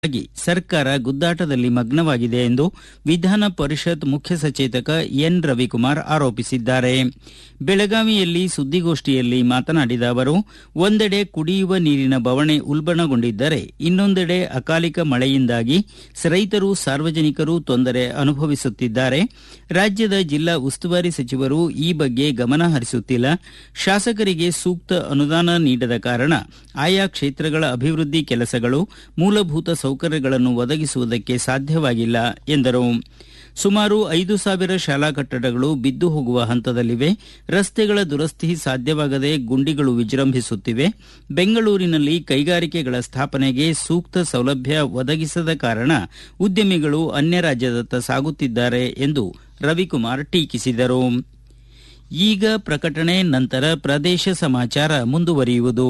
ಾಗಿ ಸರ್ಕಾರ ಗುದ್ದಾಟದಲ್ಲಿ ಮಗ್ನವಾಗಿದೆ ಎಂದು ವಿಧಾನ ಪರಿಷತ್ ಮುಖ್ಯ ಸಚೇತಕ ಎನ್ ರವಿಕುಮಾರ್ ಆರೋಪಿಸಿದ್ದಾರೆ ಬೆಳಗಾವಿಯಲ್ಲಿ ಸುದ್ದಿಗೋಷ್ಠಿಯಲ್ಲಿ ಮಾತನಾಡಿದ ಅವರು ಒಂದೆಡೆ ಕುಡಿಯುವ ನೀರಿನ ಬವಣೆ ಉಲ್ಬಣಗೊಂಡಿದ್ದರೆ ಇನ್ನೊಂದೆಡೆ ಅಕಾಲಿಕ ಮಳೆಯಿಂದಾಗಿ ರೈತರು ಸಾರ್ವಜನಿಕರು ತೊಂದರೆ ಅನುಭವಿಸುತ್ತಿದ್ದಾರೆ ರಾಜ್ಯದ ಜಿಲ್ಲಾ ಉಸ್ತುವಾರಿ ಸಚಿವರು ಈ ಬಗ್ಗೆ ಗಮನ ಹರಿಸುತ್ತಿಲ್ಲ ಶಾಸಕರಿಗೆ ಸೂಕ್ತ ಅನುದಾನ ನೀಡದ ಕಾರಣ ಆಯಾ ಕ್ಷೇತ್ರಗಳ ಅಭಿವೃದ್ಧಿ ಕೆಲಸಗಳು ಮೂಲಭೂತ ಸೌಕರ್ಯಗಳನ್ನು ಒದಗಿಸುವುದಕ್ಕೆ ಸಾಧ್ಯವಾಗಿಲ್ಲ ಎಂದರು ಸುಮಾರು ಐದು ಸಾವಿರ ಶಾಲಾ ಕಟ್ಟಡಗಳು ಬಿದ್ದು ಹೋಗುವ ಹಂತದಲ್ಲಿವೆ ರಸ್ತೆಗಳ ದುರಸ್ತಿ ಸಾಧ್ಯವಾಗದೆ ಗುಂಡಿಗಳು ವಿಜೃಂಭಿಸುತ್ತಿವೆ ಬೆಂಗಳೂರಿನಲ್ಲಿ ಕೈಗಾರಿಕೆಗಳ ಸ್ಥಾಪನೆಗೆ ಸೂಕ್ತ ಸೌಲಭ್ಯ ಒದಗಿಸದ ಕಾರಣ ಉದ್ಯಮಿಗಳು ಅನ್ಯ ರಾಜ್ಯದತ್ತ ಸಾಗುತ್ತಿದ್ದಾರೆ ಎಂದು ರವಿಕುಮಾರ್ ಟೀಕಿಸಿದರು ಈಗ ಪ್ರಕಟಣೆ ನಂತರ ಪ್ರದೇಶ ಸಮಾಚಾರ ಮುಂದುವರಿಯುವುದು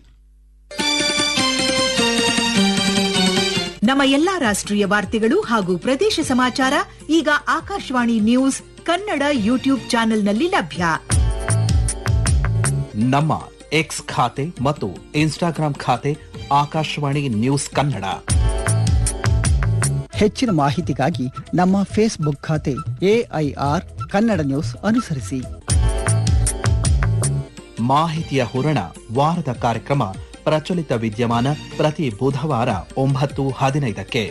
ನಮ್ಮ ಎಲ್ಲಾ ರಾಷ್ಟ್ರೀಯ ವಾರ್ತೆಗಳು ಹಾಗೂ ಪ್ರದೇಶ ಸಮಾಚಾರ ಈಗ ಆಕಾಶವಾಣಿ ನ್ಯೂಸ್ ಕನ್ನಡ ಯೂಟ್ಯೂಬ್ ಚಾನೆಲ್ನಲ್ಲಿ ಲಭ್ಯ ನಮ್ಮ ಎಕ್ಸ್ ಖಾತೆ ಮತ್ತು ಇನ್ಸ್ಟಾಗ್ರಾಂ ಖಾತೆ ಆಕಾಶವಾಣಿ ನ್ಯೂಸ್ ಕನ್ನಡ ಹೆಚ್ಚಿನ ಮಾಹಿತಿಗಾಗಿ ನಮ್ಮ ಫೇಸ್ಬುಕ್ ಖಾತೆ ಎಐಆರ್ ಕನ್ನಡ ನ್ಯೂಸ್ ಅನುಸರಿಸಿ ಮಾಹಿತಿಯ ಹೂರಣ ವಾರದ ಕಾರ್ಯಕ್ರಮ ಪ್ರಚಲಿತ ವಿದ್ಯಮಾನ ಪ್ರತಿ ಬುಧವಾರ ಒಂಬತ್ತು ಹದಿನೈದಕ್ಕೆ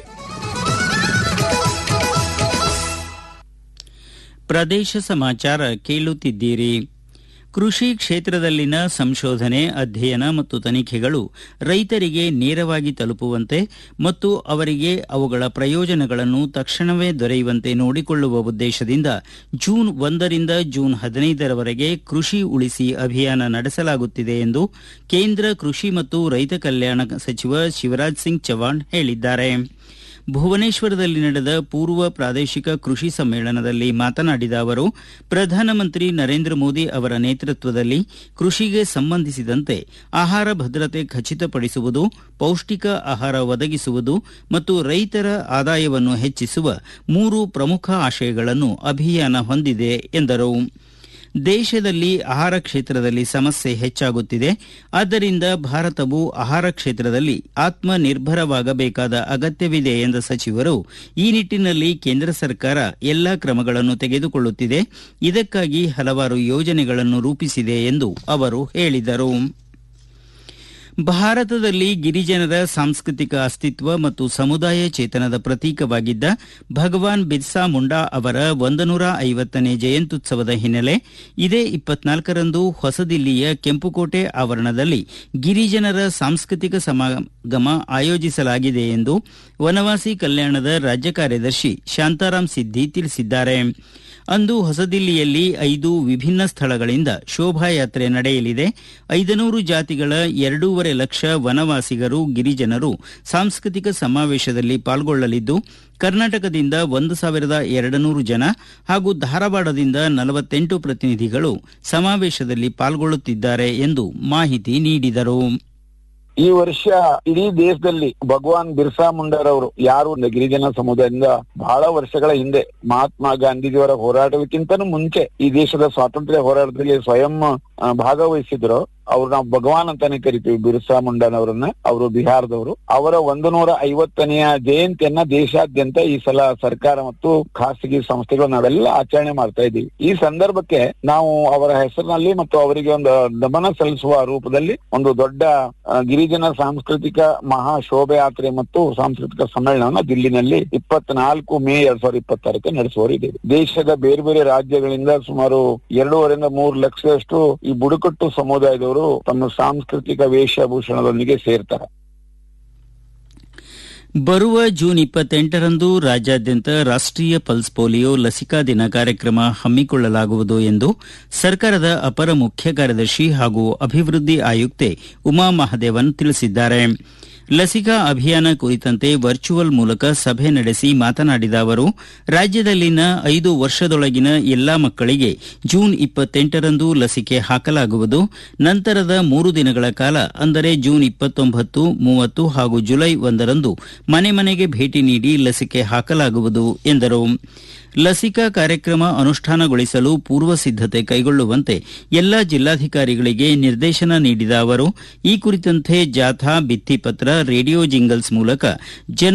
ಪ್ರದೇಶ ಸಮಾಚಾರ ಕೇಳುತ್ತಿದ್ದೀರಿ ಕೃಷಿ ಕ್ಷೇತ್ರದಲ್ಲಿನ ಸಂಶೋಧನೆ ಅಧ್ಯಯನ ಮತ್ತು ತನಿಖೆಗಳು ರೈತರಿಗೆ ನೇರವಾಗಿ ತಲುಪುವಂತೆ ಮತ್ತು ಅವರಿಗೆ ಅವುಗಳ ಪ್ರಯೋಜನಗಳನ್ನು ತಕ್ಷಣವೇ ದೊರೆಯುವಂತೆ ನೋಡಿಕೊಳ್ಳುವ ಉದ್ದೇಶದಿಂದ ಜೂನ್ ಒಂದರಿಂದ ಜೂನ್ ಹದಿನೈದರವರೆಗೆ ಕೃಷಿ ಉಳಿಸಿ ಅಭಿಯಾನ ನಡೆಸಲಾಗುತ್ತಿದೆ ಎಂದು ಕೇಂದ್ರ ಕೃಷಿ ಮತ್ತು ರೈತ ಕಲ್ಯಾಣ ಸಚಿವ ಶಿವರಾಜ್ ಸಿಂಗ್ ಚೌಹಾಣ್ ಹೇಳಿದ್ದಾರೆ ಭುವನೇಶ್ವರದಲ್ಲಿ ನಡೆದ ಪೂರ್ವ ಪ್ರಾದೇಶಿಕ ಕೃಷಿ ಸಮ್ಮೇಳನದಲ್ಲಿ ಮಾತನಾಡಿದ ಅವರು ಪ್ರಧಾನಮಂತ್ರಿ ನರೇಂದ್ರ ಮೋದಿ ಅವರ ನೇತೃತ್ವದಲ್ಲಿ ಕೃಷಿಗೆ ಸಂಬಂಧಿಸಿದಂತೆ ಆಹಾರ ಭದ್ರತೆ ಖಚಿತಪಡಿಸುವುದು ಪೌಷ್ಟಿಕ ಆಹಾರ ಒದಗಿಸುವುದು ಮತ್ತು ರೈತರ ಆದಾಯವನ್ನು ಹೆಚ್ಚಿಸುವ ಮೂರು ಪ್ರಮುಖ ಆಶಯಗಳನ್ನು ಅಭಿಯಾನ ಹೊಂದಿದೆ ಎಂದರು ದೇಶದಲ್ಲಿ ಆಹಾರ ಕ್ಷೇತ್ರದಲ್ಲಿ ಸಮಸ್ಯೆ ಹೆಚ್ಚಾಗುತ್ತಿದೆ ಆದ್ದರಿಂದ ಭಾರತವು ಆಹಾರ ಕ್ಷೇತ್ರದಲ್ಲಿ ಆತ್ಮನಿರ್ಭರವಾಗಬೇಕಾದ ಅಗತ್ಯವಿದೆ ಎಂದ ಸಚಿವರು ಈ ನಿಟ್ಟಿನಲ್ಲಿ ಕೇಂದ್ರ ಸರ್ಕಾರ ಎಲ್ಲಾ ಕ್ರಮಗಳನ್ನು ತೆಗೆದುಕೊಳ್ಳುತ್ತಿದೆ ಇದಕ್ಕಾಗಿ ಹಲವಾರು ಯೋಜನೆಗಳನ್ನು ರೂಪಿಸಿದೆ ಎಂದು ಅವರು ಹೇಳಿದರು ಭಾರತದಲ್ಲಿ ಗಿರಿಜನರ ಸಾಂಸ್ಕೃತಿಕ ಅಸ್ತಿತ್ವ ಮತ್ತು ಸಮುದಾಯ ಚೇತನದ ಪ್ರತೀಕವಾಗಿದ್ದ ಭಗವಾನ್ ಬಿರ್ಸಾ ಮುಂಡಾ ಅವರ ಒಂದನೂರ ಐವತ್ತನೇ ಜಯಂತ್ಯುತ್ಸವದ ಹಿನ್ನೆಲೆ ಇದೇ ಇಪ್ಪತ್ನಾಲ್ಕರಂದು ಹೊಸದಿಲ್ಲಿಯ ಕೆಂಪುಕೋಟೆ ಆವರಣದಲ್ಲಿ ಗಿರಿಜನರ ಸಾಂಸ್ಕೃತಿಕ ಸಮಾಗಮ ಆಯೋಜಿಸಲಾಗಿದೆ ಎಂದು ವನವಾಸಿ ಕಲ್ಯಾಣದ ರಾಜ್ಯ ಕಾರ್ಯದರ್ಶಿ ಶಾಂತಾರಾಮ್ ಸಿದ್ದಿ ತಿಳಿಸಿದ್ದಾರೆ ಅಂದು ಹೊಸದಿಲ್ಲಿಯಲ್ಲಿ ಐದು ವಿಭಿನ್ನ ಸ್ಥಳಗಳಿಂದ ಶೋಭಾಯಾತ್ರೆ ನಡೆಯಲಿದೆ ಐದನೂರು ಜಾತಿಗಳ ಎರಡೂವರೆ ಲಕ್ಷ ವನವಾಸಿಗರು ಗಿರಿಜನರು ಸಾಂಸ್ಕೃತಿಕ ಸಮಾವೇಶದಲ್ಲಿ ಪಾಲ್ಗೊಳ್ಳಲಿದ್ದು ಕರ್ನಾಟಕದಿಂದ ಒಂದು ಸಾವಿರದ ಎರಡು ನೂರು ಜನ ಹಾಗೂ ಧಾರವಾಡದಿಂದ ನಲವತ್ತೆಂಟು ಪ್ರತಿನಿಧಿಗಳು ಸಮಾವೇಶದಲ್ಲಿ ಪಾಲ್ಗೊಳ್ಳುತ್ತಿದ್ದಾರೆ ಎಂದು ಮಾಹಿತಿ ನೀಡಿದರು ಈ ವರ್ಷ ಇಡೀ ದೇಶದಲ್ಲಿ ಭಗವಾನ್ ಬಿರ್ಸಾ ಮುಂಡಾರವರು ಯಾರು ಗಿರಿಜನ ಸಮುದಾಯದಿಂದ ಬಹಳ ವರ್ಷಗಳ ಹಿಂದೆ ಮಹಾತ್ಮ ಗಾಂಧೀಜಿಯವರ ಹೋರಾಟಕ್ಕಿಂತನೂ ಮುಂಚೆ ಈ ದೇಶದ ಸ್ವಾತಂತ್ರ್ಯ ಹೋರಾಟದಲ್ಲಿ ಸ್ವಯಂ ಭಾಗವಹಿಸಿದ್ರು ಅವ್ರು ನಾವು ಭಗವಾನ್ ಅಂತಾನೆ ಕರಿತೀವಿ ಬಿರ್ಸಾ ಮುಂಡಾನವರನ್ನ ಅವರು ಬಿಹಾರದವರು ಅವರ ಒಂದು ನೂರ ಐವತ್ತನೆಯ ಜಯಂತಿಯನ್ನ ದೇಶಾದ್ಯಂತ ಈ ಸಲ ಸರ್ಕಾರ ಮತ್ತು ಖಾಸಗಿ ಸಂಸ್ಥೆಗಳು ನಾವೆಲ್ಲ ಆಚರಣೆ ಮಾಡ್ತಾ ಇದ್ದೀವಿ ಈ ಸಂದರ್ಭಕ್ಕೆ ನಾವು ಅವರ ಹೆಸರಿನಲ್ಲಿ ಮತ್ತು ಅವರಿಗೆ ಒಂದು ನಮನ ಸಲ್ಲಿಸುವ ರೂಪದಲ್ಲಿ ಒಂದು ದೊಡ್ಡ ಗಿರಿಜನ ಸಾಂಸ್ಕೃತಿಕ ಮಹಾ ಶೋಭಯಾತ್ರೆ ಮತ್ತು ಸಾಂಸ್ಕೃತಿಕ ಸಮ್ಮೇಳನವನ್ನ ದಿಲ್ಲಿನಲ್ಲಿ ಇಪ್ಪತ್ನಾಲ್ಕು ಮೇ ಎರಡ್ ಸಾವಿರದ ಇಪ್ಪತ್ತಾರಕ್ಕೆ ನಡೆಸುವರಿದ್ದೇವೆ ದೇಶದ ಬೇರೆ ಬೇರೆ ರಾಜ್ಯಗಳಿಂದ ಸುಮಾರು ಎರಡೂವರೆಯಿಂದ ಮೂರು ಲಕ್ಷದಷ್ಟು ಈ ಬುಡಕಟ್ಟು ಸಮುದಾಯದವರು ತಮ್ಮ ಸಾಂಸ್ಕೃತಿಕ ವೇಷಭೂಷಣದೊಂದಿಗೆ ಸೇರ್ತಾರೆ ಬರುವ ಜೂನ್ ಇಪ್ಪತ್ತೆಂಟರಂದು ರಾಜ್ಯಾದ್ಯಂತ ರಾಷ್ಟೀಯ ಪಲ್ಸ್ ಪೋಲಿಯೋ ಲಸಿಕಾ ದಿನ ಕಾರ್ಯಕ್ರಮ ಹಮ್ಮಿಕೊಳ್ಳಲಾಗುವುದು ಎಂದು ಸರ್ಕಾರದ ಅಪರ ಮುಖ್ಯ ಕಾರ್ಯದರ್ಶಿ ಹಾಗೂ ಅಭಿವೃದ್ಧಿ ಆಯುಕ್ತೆ ಉಮಾ ಮಹದೇವನ್ ತಿಳಿಸಿದ್ದಾರೆ ಲಸಿಕಾ ಅಭಿಯಾನ ಕುರಿತಂತೆ ವರ್ಚುವಲ್ ಮೂಲಕ ಸಭೆ ನಡೆಸಿ ಮಾತನಾಡಿದ ಅವರು ರಾಜ್ಯದಲ್ಲಿನ ಐದು ವರ್ಷದೊಳಗಿನ ಎಲ್ಲಾ ಮಕ್ಕಳಿಗೆ ಜೂನ್ ಇಪ್ಪತ್ತೆಂಟರಂದು ಲಸಿಕೆ ಹಾಕಲಾಗುವುದು ನಂತರದ ಮೂರು ದಿನಗಳ ಕಾಲ ಅಂದರೆ ಜೂನ್ ಇಪ್ಪತ್ತೊಂಬತ್ತು ಮೂವತ್ತು ಹಾಗೂ ಜುಲೈ ಒಂದರಂದು ಮನೆ ಮನೆಗೆ ಭೇಟಿ ನೀಡಿ ಲಸಿಕೆ ಹಾಕಲಾಗುವುದು ಎಂದರು ಲಸಿಕಾ ಕಾರ್ಯಕ್ರಮ ಅನುಷ್ಠಾನಗೊಳಿಸಲು ಪೂರ್ವ ಸಿದ್ದತೆ ಕೈಗೊಳ್ಳುವಂತೆ ಎಲ್ಲಾ ಜಿಲ್ಲಾಧಿಕಾರಿಗಳಿಗೆ ನಿರ್ದೇಶನ ನೀಡಿದ ಅವರು ಈ ಕುರಿತಂತೆ ಜಾಥಾ ಭಿತ್ತಿಪತ್ರ ರೇಡಿಯೋ ಜಿಂಗಲ್ಸ್ ಮೂಲಕ ಜನ